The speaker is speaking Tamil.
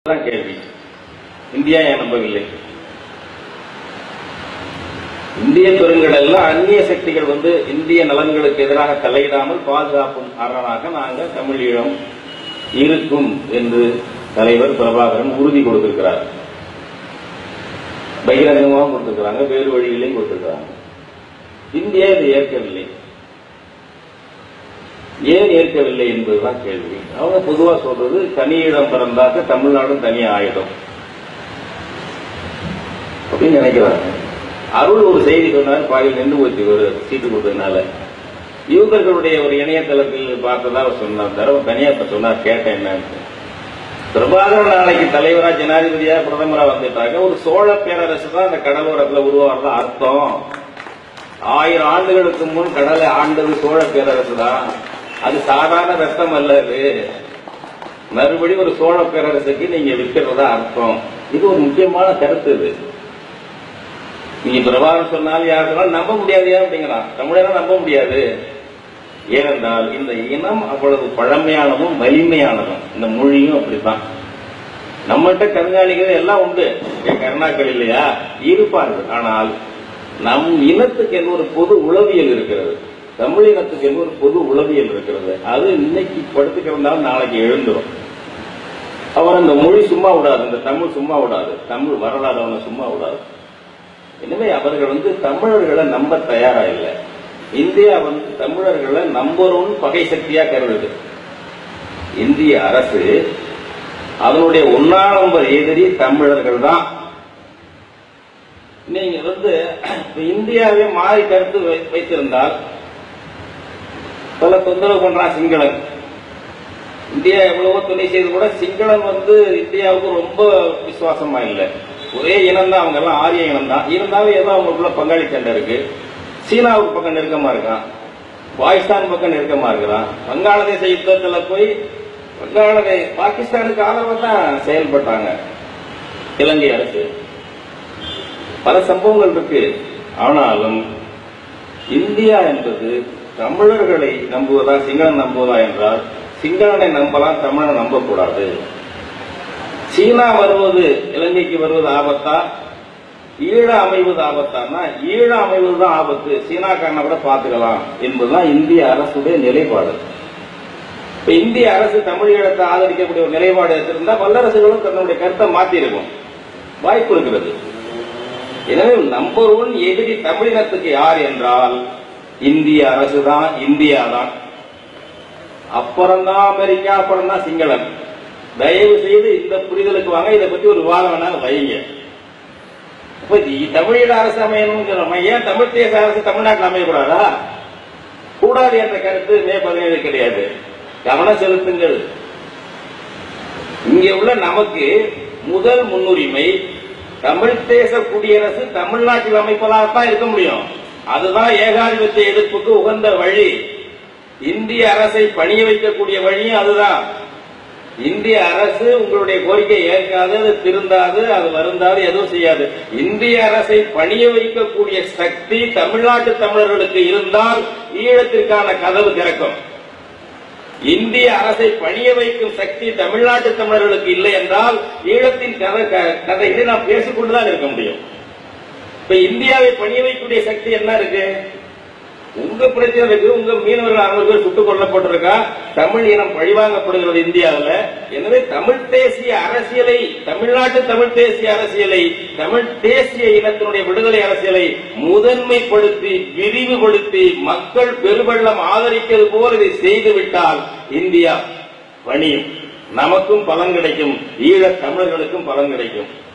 தான் கேள்வி இந்தியா ஏன் நம்பவில்லை இந்திய பெருங்கடல்ல அந்நிய சக்திகள் வந்து இந்திய நலன்களுக்கு எதிராக தலையிடாமல் பாதுகாப்பும் அரணாக நாங்கள் தமிழீழம் இருக்கும் என்று தலைவர் பிரபாகரன் உறுதி கொடுத்திருக்கிறார் பகிரங்கமாகவும் கொடுத்திருக்கிறாங்க வேறு வழிகளையும் கொடுத்திருக்கிறாங்க இந்தியா இதை ஏற்கவில்லை ஏன் ஏற்கவில்லை என்பதுதான் கேள்வி அவங்க பொதுவா சொல்றது தனியிடம் பிறந்தாக்க தமிழ்நாடும் தனி ஆயிடும் அப்படின்னு நினைக்கிறாங்க அருள் ஒரு செய்தி சொன்னார் பாயில் நின்று போச்சு ஒரு சீட்டு கொடுத்ததுனால யூதர்களுடைய ஒரு இணையதளத்தில் பார்த்ததா அவர் சொன்னார் தடவை தனியா இப்ப சொன்னார் கேட்டேன் என்னன்னு பிரபாகரன் நாளைக்கு தலைவரா ஜனாதிபதியா பிரதமரா வந்துட்டாங்க ஒரு சோழ பேரரசு தான் அந்த கடலோரத்துல உருவாகிறதா அர்த்தம் ஆயிரம் ஆண்டுகளுக்கு முன் கடலை ஆண்டது சோழ பேரரசு தான் அது சாதாரண ரத்தம் அல்ல அது மறுபடி ஒரு சோழ பேரரசுக்கு நீங்க விற்கிறதா அர்த்தம் இது ஒரு முக்கியமான கருத்து இது நீங்க பிரபாகரன் சொன்னாலும் யார் சொன்னாலும் நம்ப முடியாது அப்படிங்கிறான் தமிழரை நம்ப முடியாது ஏனென்றால் இந்த இனம் அவ்வளவு பழமையானதும் வலிமையானதும் இந்த மொழியும் அப்படித்தான் நம்மகிட்ட கருங்காலிகள் எல்லாம் உண்டு ஏன் கருணாக்கள் இல்லையா இருப்பார்கள் ஆனால் நம் இனத்துக்கு என்று ஒரு பொது உளவியல் இருக்கிறது தமிழ் இனத்துக்கு என்று ஒரு பொது உளவியல் இருக்கிறது அது இன்னைக்கு படுத்து கிடந்தாலும் நாளைக்கு எழுந்துரும் அவர் அந்த மொழி சும்மா விடாது இந்த தமிழ் சும்மா விடாது தமிழ் வரலாறு அவனை சும்மா விடாது எனவே அவர்கள் வந்து தமிழர்களை நம்ப தயாரா இல்லை இந்தியா வந்து தமிழர்களை நம்பர் ஒன் பகை சக்தியா கருதுது இந்திய அரசு அதனுடைய ஒன்னா நம்பர் எதிரி தமிழர்கள் தான் நீங்க வந்து இப்ப இந்தியாவே மாறி கருத்து வை- வைத்திருந்தால் பல தொந்தரவு பண்றான் சிங்களன் இந்தியா எவ்வளவோ துணை செய்து கூட சிங்களன் வந்து இந்தியாவுக்கு ரொம்ப விசுவாசமா இல்லை ஒரே இனம் தான் அவங்க எல்லாம் ஆரிய இனம் தான் இருந்தாலும் ஏதோ அவங்களுக்குள்ள பங்காளி சண்டை இருக்கு சீனாவுக்கு பக்கம் நெருக்கமா இருக்கான் பாகிஸ்தான் பக்கம் நெருக்கமா இருக்கிறான் வங்காளதேச யுத்தத்துல போய் வங்காளதே பாகிஸ்தானுக்கு ஆதரவா தான் செயல்பட்டாங்க இலங்கை அரசு பல சம்பவங்கள் இருக்கு ஆனாலும் இந்தியா என்பது தமிழர்களை நம்புவதா சிங்களன் நம்புவதா என்றால் சிங்களனை நம்பலாம் தமிழனை நம்பக்கூடாது சீனா வருவது இலங்கைக்கு வருவது ஆபத்தா ஈழ அமைவது ஆபத்தானா ஈழ அமைவதுதான் ஆபத்து சீனாக்காரனை கூட பார்த்துக்கலாம் என்பதுதான் இந்திய அரசுடைய நிலைப்பாடு இப்ப இந்திய அரசு தமிழ் ஈழத்தை ஆதரிக்கக்கூடிய ஒரு நிலைப்பாடு எடுத்திருந்தா வல்லரசுகளும் தன்னுடைய கருத்தை மாத்திருக்கும் வாய்ப்பு இருக்கிறது எனவே நம்பர் ஒன் எதிரி தமிழினத்துக்கு யார் என்றால் இந்திய அரசு தான் இந்தியா தான் அப்புறம்தான் அமெரிக்கா அப்புறம் தான் சிங்களன் தயவு செய்து இந்த புரிதலுக்கு வாங்க இதை பத்தி ஒரு விவாதம் வேணாலும் வைங்க இப்ப இ- தமிழீழ அரசு அமையணும் ஏன் தமிழ் தேச அரசு தமிழ்நாட்டில் அமையக்கூடாதா கூடாது என்ற கருத்து மே பதினேழு கிடையாது கவனம் செலுத்துங்கள் இங்கே உள்ள நமக்கு முதல் முன்னுரிமை தமிழ் தேச குடியரசு தமிழ்நாட்டில் அமைப்பதாகத்தான் இருக்க முடியும் அதுதான் ஏகாதிபத்திய எதிர்ப்புக்கு உகந்த வழி இந்திய அரசை பணிய வைக்கக்கூடிய வழியும் அதுதான் இந்திய அரசு உங்களுடைய கோரிக்கை ஏற்காது அது திருந்தாது அது வருந்தாது எதுவும் செய்யாது இந்திய அரசை பணிய வைக்கக்கூடிய சக்தி தமிழ்நாட்டு தமிழர்களுக்கு இருந்தால் ஈழத்திற்கான கதவு திறக்கும் இந்திய அரசை பணிய வைக்கும் சக்தி தமிழ்நாட்டு தமிழர்களுக்கு இல்லை என்றால் ஈழத்தின் கதை க- கதைகளை நாம் பேசிக்கொண்டுதான் இருக்க முடியும் இப்ப இந்தியாவை பணிய வைக்கக்கூடிய சக்தி என்ன இருக்கு உங்க பிரச்சனை இருக்கு உங்க மீனவர்கள் அறுநூறு பேர் சுட்டுக் கொல்லப்பட்டிருக்கா தமிழ் இனம் பழிவாங்கப்படுகிறது இந்தியாவில் எனவே தமிழ் தேசிய அரசியலை தமிழ்நாட்டு தமிழ் தேசிய அரசியலை தமிழ் தேசிய இனத்தினுடைய விடுதலை அரசியலை முதன்மைப்படுத்தி விரிவுபடுத்தி மக்கள் பெருவெள்ளம் ஆதரிக்கிறது போல் இதை செய்துவிட்டால் இந்தியா பணியும் நமக்கும் பலன் கிடைக்கும் ஈழத் தமிழர்களுக்கும் பலன் கிடைக்கும்